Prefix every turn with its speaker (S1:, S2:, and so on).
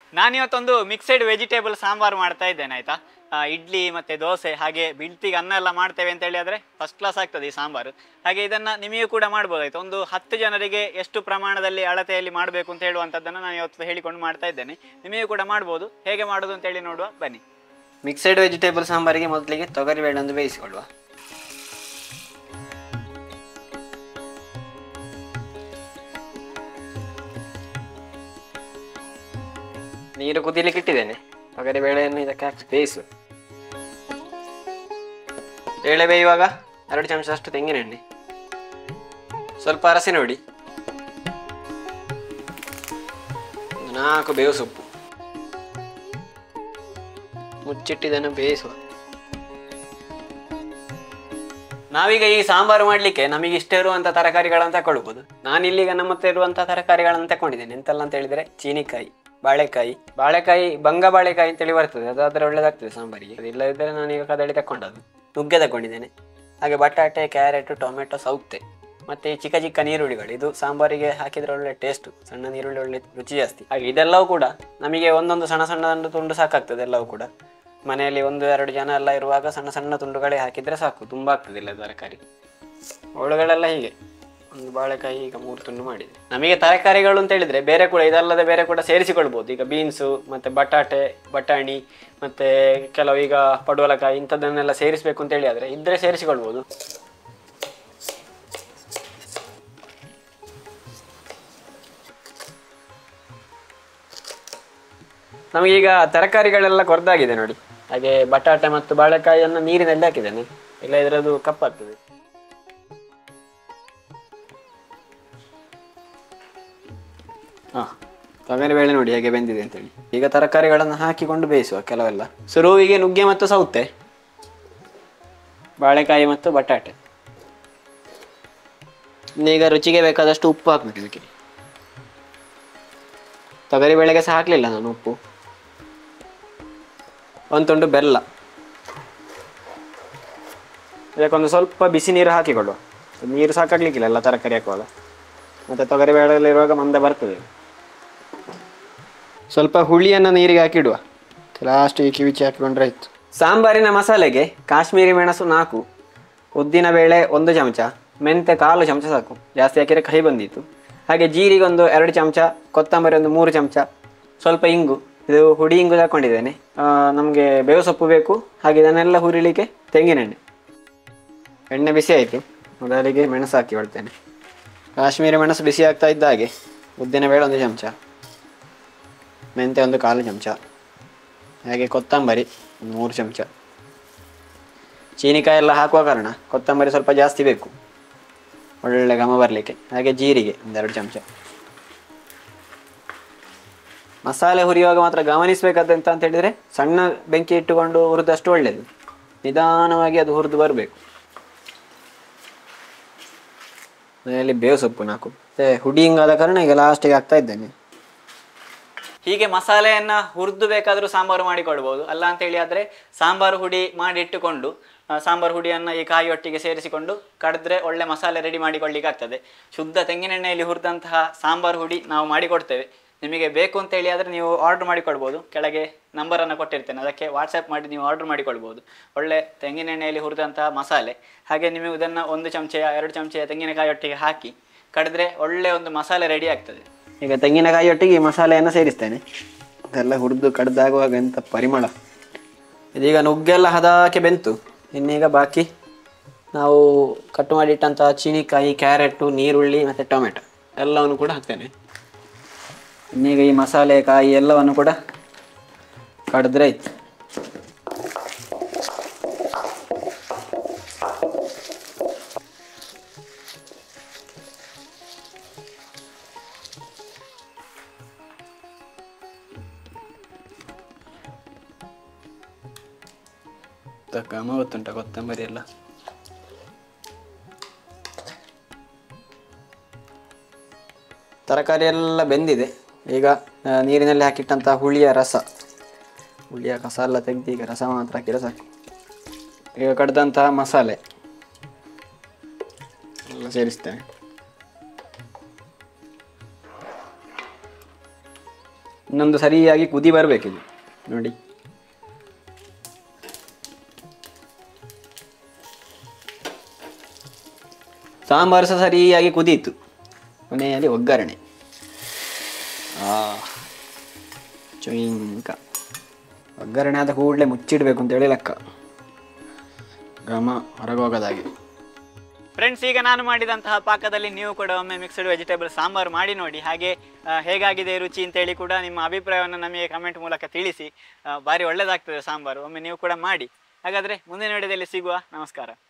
S1: ನಾನಿವತ್ತೊಂದು mixed vegetable sambar ಮಾಡ್ತಾ ಇದ್ದೇನೆ ಆಯ್ತಾ ಆ, ಇಡ್ಲಿ ಮತ್ತೆ ದೋಸೆ ಹಾಗೆ ಬಿಡ್ತಿಗೆ ಅನ್ನ ಎಲ್ಲ ಮಾಡ್ತೇವೆ ಅಂತ ಹೇಳಿ ಆದರೆ ಫಸ್ಟ್ ಕ್ಲಾಸ್ ಆಗ್ತದೆ ಈ ಸಾಂಬಾರು ಹಾಗೆ ಇದನ್ನು ನಿಮಗೆ ಕೂಡ ಮಾಡ್ಬೋದಾಯ್ತು ಒಂದು ಹತ್ತು ಜನರಿಗೆ ಎಷ್ಟು ಪ್ರಮಾಣದಲ್ಲಿ ಅಳತೆಯಲ್ಲಿ ಮಾಡಬೇಕು ಅಂತ ಹೇಳುವಂಥದ್ದನ್ನು ನಾನು ಇವತ್ತು ಹೇಳಿಕೊಂಡು ಮಾಡ್ತಾ ಇದ್ದೇನೆ ನಿಮಗೆ ಕೂಡ ಮಾಡ್ಬೋದು ಹೇಗೆ ಮಾಡೋದು ಅಂತ ಹೇಳಿ ನೋಡುವ ಬನ್ನಿ
S2: ಮಿಕ್ಸೆಡ್ ವೆಜಿಟೇಬಲ್ ಸಾಂಬಾರಿಗೆ ಮೊದಲಿಗೆ ತೊಗರಿಬೇಳೆ ಒಂದು ಬೇಯಿಸಿಕೊಳ್ಳುವ ನೀರು ಕುದಿಲಿಕ್ಕೆ ಇಟ್ಟಿದ್ದೇನೆ ತೊಗರಿಬೇಳೆಯನ್ನು ಇದಕ್ಕೆ ಹಾಕಿ ಬೇಯಿಸು ಬೇಳೆ ಬೇಯುವಾಗ ಎರಡು ಚಮಚದಷ್ಟು ತೆಂಗಿನೆಣ್ಣೆ ಸ್ವಲ್ಪ ಅರಸಿನ ಹುಡಿ ಒಂದು ನಾಲ್ಕು ಬೇವು ಸೊಪ್ಪು ಮುಚ್ಚಿಟ್ಟಿದ್ದನ್ನು ಬೇಯಿಸುವ ನಾವೀಗ ಈ ಸಾಂಬಾರು ಮಾಡಲಿಕ್ಕೆ ನಮಗೆ ಇಷ್ಟ ಇರುವಂಥ ತರಕಾರಿಗಳನ್ನು ತಗೊಳ್ಬೋದು ನಾನು ಇಲ್ಲಿಗ ನಮ್ಮ ಹತ್ರ ಇರುವಂಥ ತರಕಾರಿಗಳನ್ನು ತಗೊಂಡಿದ್ದೇನೆ ಎಂತೆಲ್ಲ ಅಂತ ಹೇಳಿದ್ರೆ ಚೀನಿಕಾಯಿ ಬಾಳೆಕಾಯಿ ಬಾಳೆಕಾಯಿ ಬಂಗ ಬಾಳೆಕಾಯಿ ಅಂತೇಳಿ ಬರ್ತದೆ ಅದಾದ್ರೆ ಒಳ್ಳೇದಾಗ್ತದೆ ಸಾಂಬಾರಿಗೆ ಇಲ್ಲದಿದ್ದರೆ ನಾನೀಗ ಕದಳಿ ತಗೊಂಡದ್ದು ನುಗ್ಗೆ ತಗೊಂಡಿದ್ದೇನೆ ಹಾಗೆ ಬಟಾಟೆ ಕ್ಯಾರೆಟ್ ಟೊಮೆಟೊ ಸೌತೆ ಮತ್ತೆ ಈ ಚಿಕ್ಕ ಚಿಕ್ಕ ನೀರುಳ್ಳಿಗಳು ಇದು ಸಾಂಬಾರಿಗೆ ಹಾಕಿದ್ರೆ ಒಳ್ಳೆ ಟೇಸ್ಟ್ ಸಣ್ಣ ನೀರುಳ್ಳಿ ಒಳ್ಳೆ ರುಚಿ ಜಾಸ್ತಿ ಹಾಗೆ ಇದೆಲ್ಲವೂ ಕೂಡ ನಮಗೆ ಒಂದೊಂದು ಸಣ್ಣ ಸಣ್ಣ ತುಂಡು ಸಾಕಾಗ್ತದೆ ಎಲ್ಲವೂ ಕೂಡ ಮನೆಯಲ್ಲಿ ಒಂದು ಎರಡು ಜನ ಎಲ್ಲ ಇರುವಾಗ ಸಣ್ಣ ಸಣ್ಣ ತುಂಡುಗಳೇ ಹಾಕಿದ್ರೆ ಸಾಕು ತುಂಬ ಆಗ್ತದಿಲ್ಲ ತರಕಾರಿ ಅವಳುಗಳೆಲ್ಲ ಹೀಗೆ ಒಂದು ಬಾಳೆಕಾಯಿ ಈಗ ಮೂರು ತುಂಡು ಮಾಡಿದೆ ನಮಗೆ ತರಕಾರಿಗಳು ಅಂತ ಹೇಳಿದ್ರೆ ಬೇರೆ ಕೂಡ ಇದಲ್ಲದೆ ಬೇರೆ ಕೂಡ ಸೇರಿಸಿಕೊಳ್ಬೋದು ಈಗ ಬೀನ್ಸು ಮತ್ತೆ ಬಟಾಟೆ ಬಟಾಣಿ ಮತ್ತೆ ಕೆಲವು ಈಗ ಪಡುವಲಕಾಯಿ ಇಂಥದ್ದನ್ನೆಲ್ಲ ಸೇರಿಸಬೇಕು ಅಂತ ಹೇಳಿ ಆದರೆ ಇದ್ರೆ ಸೇರಿಸಿಕೊಳ್ಬೋದು ನಮಗೀಗ ತರಕಾರಿಗಳೆಲ್ಲ ಕೊರ್ದಾಗಿದೆ ನೋಡಿ ಹಾಗೆ ಬಟಾಟೆ ಮತ್ತು ಬಾಳೆಕಾಯಿಯನ್ನು ನೀರಿನಲ್ಲಿ ಹಾಕಿದ್ದೇನೆ ಇಲ್ಲ ಇದರದು ಕಪ್ಪಾಗ್ತದೆ ಹಾ ತೊಗರಿ ಬೇಳೆ ನೋಡಿ ಹೇಗೆ ಬೆಂದಿದೆ ಅಂತೇಳಿ ಈಗ ತರಕಾರಿಗಳನ್ನು ಹಾಕಿಕೊಂಡು ಬೇಯಿಸುವ ಕೆಲವೆಲ್ಲ ಸುರುವಿಗೆ ನುಗ್ಗೆ ಮತ್ತು ಸೌತೆ ಬಾಳೆಕಾಯಿ ಮತ್ತು ಬಟಾಟೆ ಈಗ ರುಚಿಗೆ ಬೇಕಾದಷ್ಟು ಉಪ್ಪು ಹಾಕ್ಬೇಕು ಇದಕ್ಕೆ ತೊಗರಿ ಬೇಳೆಗೆ ಸಹ ಹಾಕಲಿಲ್ಲ ನಾನು ಉಪ್ಪು ಒಂದು ತುಂಡು ಬೆಲ್ಲ ಇದಕ್ಕೊಂದು ಸ್ವಲ್ಪ ಬಿಸಿ ನೀರು ಹಾಕಿಕೊಳ್ಳುವ ನೀರು ಸಾಕಾಗ್ಲಿಕ್ಕಿಲ್ಲ ಎಲ್ಲ ತರಕಾರಿ ಹಾಕುವಾಗ ಮತ್ತು ತೊಗರಿ ಬೇಳೆಯಲ್ಲಿರುವಾಗ ಮಂದ ಬರ್ತದೆ ಸ್ವಲ್ಪ ಹುಳಿಯನ್ನು ನೀರಿಗೆ ಹಾಕಿಡುವ ಲಾಸ್ಟಿಗೆ ಕಿವಿಚಿ ಹಾಕಿಕೊಂಡ್ರೆ ಆಯ್ತು ಸಾಂಬಾರಿನ ಮಸಾಲೆಗೆ ಕಾಶ್ಮೀರಿ ಮೆಣಸು ನಾಲ್ಕು ಉದ್ದಿನ ಬೇಳೆ ಒಂದು ಚಮಚ ಮೆಂತೆ ಕಾಲು ಚಮಚ ಸಾಕು ಜಾಸ್ತಿ ಹಾಕಿದರೆ ಕಹಿ ಬಂದಿತ್ತು ಹಾಗೆ ಜೀರಿಗೆ ಒಂದು ಎರಡು ಚಮಚ ಕೊತ್ತಂಬರಿ ಒಂದು ಮೂರು ಚಮಚ ಸ್ವಲ್ಪ ಇಂಗು ಇದು ಹುಡಿ ಇಂಗು ತಗೊಂಡಿದ್ದೇನೆ ನಮಗೆ ಬೇವು ಸೊಪ್ಪು ಬೇಕು ಹಾಗೆ ಇದನ್ನೆಲ್ಲ ಹುರಿಲಿಕ್ಕೆ ತೆಂಗಿನೆಣ್ಣೆ ಎಣ್ಣೆ ಬಿಸಿ ಆಯಿತು ಮೊದಲಿಗೆ ಮೆಣಸು ಹಾಕಿ ಕೊಡ್ತೇನೆ ಕಾಶ್ಮೀರಿ ಮೆಣಸು ಬಿಸಿ ಆಗ್ತಾ ಇದ್ದ ಹಾಗೆ ಉದ್ದಿನ ಬೇಳೆ ಒಂದು ಚಮಚ ಮೆಂತೆ ಒಂದು ಕಾಲು ಚಮಚ ಹಾಗೆ ಕೊತ್ತಂಬರಿ ಒಂದು ಮೂರು ಚಮಚ ಚೀನಿಕಾಯಿ ಎಲ್ಲ ಹಾಕುವ ಕಾರಣ ಕೊತ್ತಂಬರಿ ಸ್ವಲ್ಪ ಜಾಸ್ತಿ ಬೇಕು ಒಳ್ಳೆ ಘಮ ಬರಲಿಕ್ಕೆ ಹಾಗೆ ಜೀರಿಗೆ ಒಂದೆರಡು ಚಮಚ ಮಸಾಲೆ ಹುರಿಯುವಾಗ ಮಾತ್ರ ಗಮನಿಸಬೇಕಾದಂತ ಅಂತ ಹೇಳಿದರೆ ಸಣ್ಣ ಬೆಂಕಿ ಇಟ್ಟುಕೊಂಡು ಹುರಿದಷ್ಟು ಒಳ್ಳೆಯದು ನಿಧಾನವಾಗಿ ಅದು ಹುರಿದು ಬರಬೇಕು ಮನೆಯಲ್ಲಿ ಬೇವು ಸೊಪ್ಪು ನಾಲ್ಕು ಮತ್ತೆ ಹುಡಿ ಹಿಂಗಾದ ಕಾರಣ ಈಗ ಲಾಸ್ಟಿಗೆ ಹಾಕ್ತಾ ಇದ್ದೇನೆ
S1: ಹೀಗೆ ಮಸಾಲೆಯನ್ನ ಹುರಿದು ಬೇಕಾದರೂ ಸಾಂಬಾರು ಮಾಡಿಕೊಳ್ಬೋದು ಅಲ್ಲ ಅಂತ ಹೇಳಿ ಆದರೆ ಸಾಂಬಾರು ಹುಡಿ ಮಾಡಿ ಇಟ್ಟುಕೊಂಡು ಆ, ಸಾಂಬಾರು ಹುಡಿಯನ್ನು ಈ ಕಾಯಿ ಒಟ್ಟಿಗೆ ಸೇರಿಸಿಕೊಂಡು ಕಡಿದ್ರೆ ಒಳ್ಳೆ ಮಸಾಲೆ ರೆಡಿ ಮಾಡಿಕೊಳ್ಳಿಕ್ಕೆ ಆಗ್ತದೆ ಶುದ್ಧ ತೆಂಗಿನೆಣ್ಣೆಯಲ್ಲಿ ಹುರಿದಂತಹ ಸಾಂಬಾರು ಹುಡಿ ನಾವು ಮಾಡಿಕೊಡ್ತೇವೆ ನಿಮಗೆ ಬೇಕು ಅಂತ ಹೇಳಿ ಆದರೆ ನೀವು ಆರ್ಡರ್ ಮಾಡಿಕೊಳ್ಬೋದು ಕೆಳಗೆ ನಂಬರನ್ನು ಕೊಟ್ಟಿರ್ತೇನೆ ಅದಕ್ಕೆ ವಾಟ್ಸಪ್ ಮಾಡಿ ನೀವು ಆರ್ಡರ್ ಮಾಡಿಕೊಳ್ಬೋದು ಒಳ್ಳೆ ತೆಂಗಿನೆಣ್ಣೆಯಲ್ಲಿ ಹುರಿದಂತಹ ಮಸಾಲೆ ಹಾಗೆ ನೀವು ಇದನ್ನು ಒಂದು ಚಮಚೆಯ ಎರಡು ಚಮಚೆಯ ತೆಂಗಿನಕಾಯಿ ಒಟ್ಟಿಗೆ ಹಾಕಿ ಕಡಿದ್ರೆ ಒಳ್ಳೆ ಒಂದು ಮಸಾಲೆ ರೆಡಿ ಆಗ್ತದೆ
S2: ಈಗ ತೆಂಗಿನಕಾಯಿ ಒಟ್ಟಿಗೆ ಈ ಮಸಾಲೆಯನ್ನು ಸೇರಿಸ್ತೇನೆ ಇದೆಲ್ಲ ಹುರಿದು ಕಡ್ದಾಗುವಾಗ ಎಂಥ ಪರಿಮಳ ಇದೀಗ ನುಗ್ಗೆಲ್ಲ ಹದಾಕೆ ಬೆಂತು ಇನ್ನೀಗ ಬಾಕಿ ನಾವು ಕಟ್ ಮಾಡಿಟ್ಟಂತಹ ಚೀನಿಕಾಯಿ ಕ್ಯಾರೆಟು ನೀರುಳ್ಳಿ ಮತ್ತು ಟೊಮೆಟೊ ಎಲ್ಲವನ್ನು ಕೂಡ ಹಾಕ್ತೇನೆ ಇನ್ನೀಗ ಈ ಮಸಾಲೆ ಕಾಯಿ ಎಲ್ಲವನ್ನು ಕೂಡ ಕಡಿದ್ರೆ ಆಯ್ತು ಘಮ ಗೊತ್ತುಂಟ ಕೊತ್ತಂಬರಿ ಎಲ್ಲ ತರಕಾರಿ ಎಲ್ಲ ಬೆಂದಿದೆ ಈಗ ಆ, ನೀರಿನಲ್ಲಿ ಹಾಕಿಟ್ಟಂತಹ ಹುಳಿಯ ರಸ ಹುಳಿಯ ಕಸ ಎಲ್ಲ ತೆಗೆದು ಈಗ ರಸ ಮಾತ್ರ ಹಾಕಿದ್ರೆ ಸಾಕು ಈಗ ಕಡ್ದಂತಹ ಮಸಾಲೆ ಎಲ್ಲ ಸೇರಿಸ್ತೇನೆ ಇನ್ನೊಂದು ಸರಿಯಾಗಿ ಕುದಿ ಬರಬೇಕಿದು ನೋಡಿ ಸಾಂಬಾರು ಸಹ ಸರಿಯಾಗಿ ಕುದೀತು ಕೊನೆಯಲ್ಲಿ ಒಗ್ಗರಣೆ ಆ ಚೊಯಿಂಕ ಒಗ್ಗರಣೆ ಆದ ಕೂಡಲೇ ಮುಚ್ಚಿಡಬೇಕು ಅಂತೇಳಿ ಲೆಕ್ಕ ಘಮ ಹೊರಗೋಗದಾಗೆ
S1: ಫ್ರೆಂಡ್ಸ್ ಈಗ ನಾನು ಮಾಡಿದಂತಹ ಪಾಕದಲ್ಲಿ ನೀವು ಕೂಡ ಒಮ್ಮೆ ಮಿಕ್ಸ್ಡ್ ವೆಜಿಟೇಬಲ್ ಸಾಂಬಾರು ಮಾಡಿ ನೋಡಿ ಹಾಗೆ ಆ, ಹೇಗಾಗಿದೆ ರುಚಿ ಅಂತೇಳಿ ಕೂಡ ನಿಮ್ಮ ಅಭಿಪ್ರಾಯವನ್ನು ನಮಗೆ ಕಮೆಂಟ್ ಮೂಲಕ ತಿಳಿಸಿ ಆ, ಭಾರಿ ಒಳ್ಳೆಯದಾಗ್ತದೆ ಸಾಂಬಾರು ಒಮ್ಮೆ ನೀವು ಕೂಡ ಮಾಡಿ ಹಾಗಾದರೆ ಮುಂದಿನ ವಿಡಿಯೋದಲ್ಲಿ ಸಿಗುವ ನಮಸ್ಕಾರ